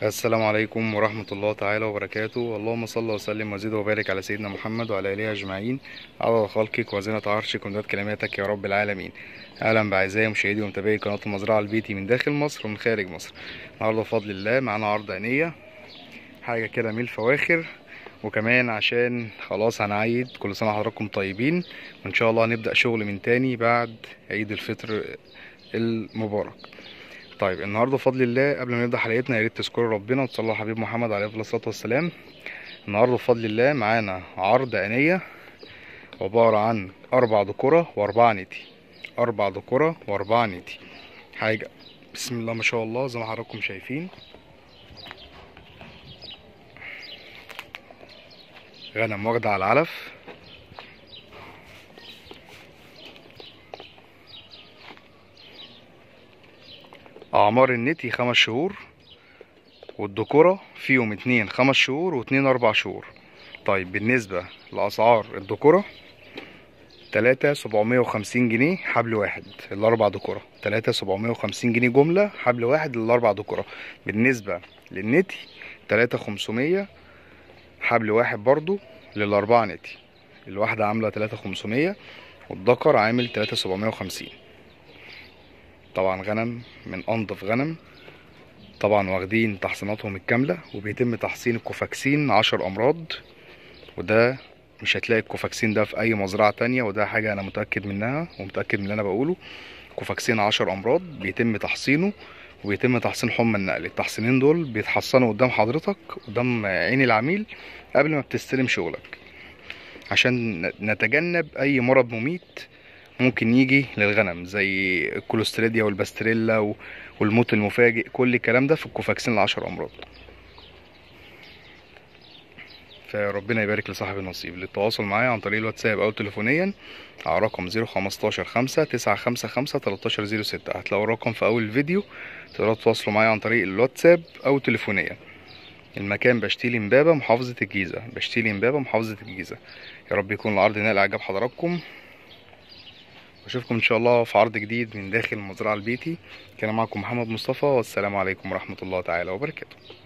السلام عليكم ورحمة الله تعالى وبركاته اللهم صل وسلم وزد وبارك على سيدنا محمد وعلى آله أجمعين على خلقك وزنة عرشك ومداد كلماتك يا رب العالمين أهلا بأعزائي مشاهدي ومتابعي قناة المزرعة البيتي من داخل مصر ومن خارج مصر النهاردة بفضل الله معانا عرض عينية حاجة كده من الفواخر وكمان عشان خلاص هنعيد كل سنة حضراتكم طيبين وإن شاء الله هنبدأ شغل من تاني بعد عيد الفطر المبارك طيب النهارده بفضل الله قبل ما نبدا حلقتنا يا ريت تذكروا ربنا وتصلوا على حبيب محمد عليه افضل الصلاه والسلام النهارده بفضل الله معانا عرض عينيه عباره عن اربع ذكوره واربعه نتي اربع ذكوره واربعه نتي حاجه بسم الله ما شاء الله زي ما حضراتكم شايفين غنم واخده على العلف أعمار النتي خمس شهور والذكورة فيهم اتنين خمس شهور واتنين أربع شهور طيب بالنسبة لأسعار الذكورة تلاتة سبعمية وخمسين جنيه حبل واحد الأربع ذكورة تلاتة سبعمية وخمسين جنيه جملة حبل واحد للأربع ذكورة بالنسبة للنتي تلاتة خمسمية حبل واحد برضو للأربعة نتي الواحدة عاملة تلاتة خمسمية والذكر عامل تلاتة سبعمية وخمسين طبعا غنم من انضف غنم طبعا واخدين تحصيناتهم الكاملة وبيتم تحصين الكوفاكسين عشر امراض وده مش هتلاقي الكوفاكسين ده في اي مزرعة تانية وده حاجة انا متأكد منها ومتأكد من اللي انا بقوله كوفاكسين عشر امراض بيتم تحصينه وبيتم تحصين حمى النقل التحصينين دول بيتحصنوا قدام حضرتك قدام عين العميل قبل ما بتستلم شغلك عشان نتجنب اي مرض مميت ممكن يجي للغنم زي الكوليستريديا والباستريلا والموت المفاجئ كل الكلام ده في الكوفاكسين العشر امراض فربنا يبارك لصاحب النصيب للتواصل معايا عن طريق الواتساب او تليفونيا على رقم زيرو خمستاشر خمسة تسعة خمسة خمسة تلاتاشر زيرو ستة هتلاقوا الرقم في اول الفيديو تقدروا تتواصلوا معايا عن طريق الواتساب او تليفونيا المكان بشتيل امبابة محافظة الجيزة بشتيل امبابة محافظة الجيزة يا رب يكون العرض نال اعجاب حضراتكم اشوفكم ان شاء الله في عرض جديد من داخل المزرعه البيتي كان معكم محمد مصطفى والسلام عليكم ورحمه الله تعالى وبركاته